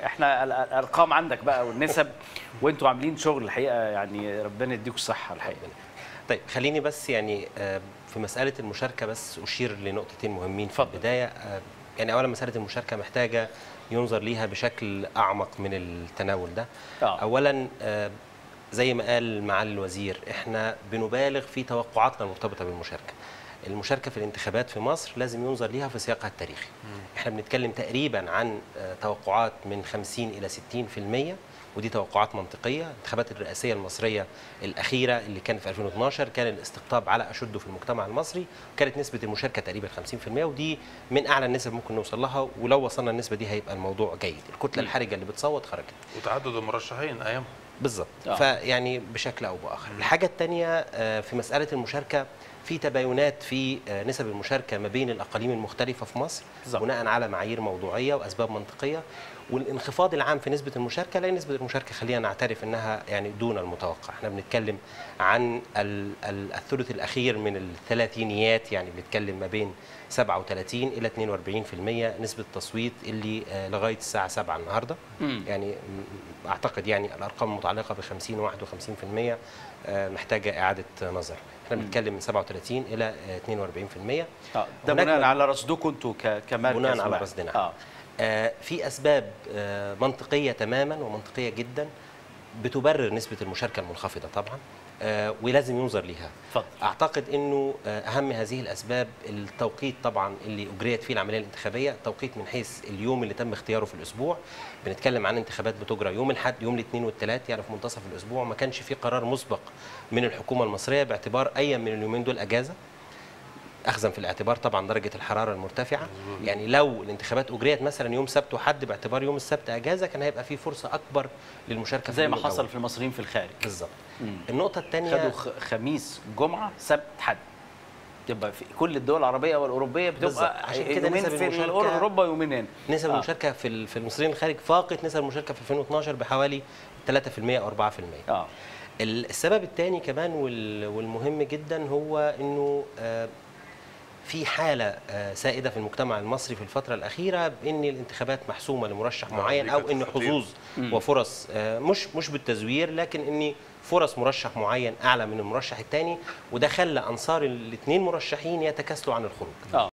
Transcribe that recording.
احنا ال- الارقام عندك بقى والنسب وانتوا عاملين شغل الحقيقه يعني ربنا يديكم الصحه الحقيقه طيب خليني بس يعني آه، في مسألة المشاركة بس أشير لنقطتين مهمين في البداية آه، يعني أولا مسألة المشاركة محتاجة ينظر ليها بشكل أعمق من التناول ده آه. أولا آه، زي ما قال معالي الوزير احنا بنبالغ في توقعاتنا المرتبطة بالمشاركة المشاركة في الانتخابات في مصر لازم ينظر ليها في سياقها التاريخي احنا بنتكلم تقريبا عن آه، توقعات من 50 إلى 60% ودي توقعات منطقية الانتخابات الرئاسية المصرية الأخيرة اللي كانت في 2012 كان الاستقطاب على أشده في المجتمع المصري كانت نسبة المشاركة تقريبا 50% ودي من أعلى النسب ممكن نوصل لها ولو وصلنا النسبة دي هيبقى الموضوع جيد الكتلة الحرجة اللي بتصوت خرجت وتعدد المرشحين ايام بالظبط آه. فيعني بشكل او باخر الحاجه الثانيه في مساله المشاركه في تباينات في آه، نسب المشاركه ما بين الاقاليم المختلفه في مصر بالظبط. بناء على معايير موضوعيه واسباب منطقيه والانخفاض العام في نسبه المشاركه لا نسبه المشاركه خلينا نعترف انها يعني دون المتوقع احنا بنتكلم عن ال- ال- الثلث الاخير من الثلاثينيات يعني بنتكلم ما بين 37 الى 42% نسبه تصويت اللي آه، لغايه الساعه 7 النهارده مم. يعني م- اعتقد يعني الارقام المتعلقه ب 50 و 51% آه، محتاجه اعاده نظر احنا بنتكلم من 37 الى آه، 42% اه ده هناك بناء مج- على رصدكم انتوا ك- كمركز بناء على واحد. رصدنا اه آه، في اسباب آه، منطقيه تماما ومنطقيه جدا بتبرر نسبه المشاركه المنخفضه طبعا آه، ولازم ينظر ليها اتفضل اعتقد انه آه، اهم هذه الاسباب التوقيت طبعا اللي اجريت فيه العمليه الانتخابيه توقيت من حيث اليوم اللي تم اختياره في الاسبوع بنتكلم عن انتخابات بتجرى يوم الاحد يوم الاثنين والثلاث يعني في منتصف الاسبوع ما كانش في قرار مسبق من الحكومه المصريه باعتبار اي من اليومين دول اجازه اخذا في الاعتبار طبعا درجه الحراره المرتفعه يعني لو الانتخابات اجريت مثلا يوم سبت وحد باعتبار يوم السبت اجازه كان هيبقى في فرصه اكبر للمشاركه في زي ما اليوم حصل الأول. في المصريين في الخارج بالظبط مم. النقطه خدوا الثانيه خ- خميس جمعه سبت حد تبقى في كل الدول العربيه والاوروبيه بالظبط. بتبقى عشان كده يومين نسب في المشاركة- اوروبا يومين هنا نسب آه. المشاركه في ال- في المصريين الخارج فاقت نسب المشاركه في 2012 بحوالي 3% او 4% اه ال- السبب الثاني كمان وال- والمهم جدا هو انه آه، في حالة آه، سائدة في المجتمع المصري في الفترة الأخيرة بأن الانتخابات محسومة لمرشح آه، معين دي أو كانت أن خطيرة. حظوظ وفرص آه، مش مش بالتزوير لكن أن فرص مرشح معين أعلى من المرشح الثاني وده خلى أنصار الاثنين مرشحين يتكاسلوا عن الخروج اه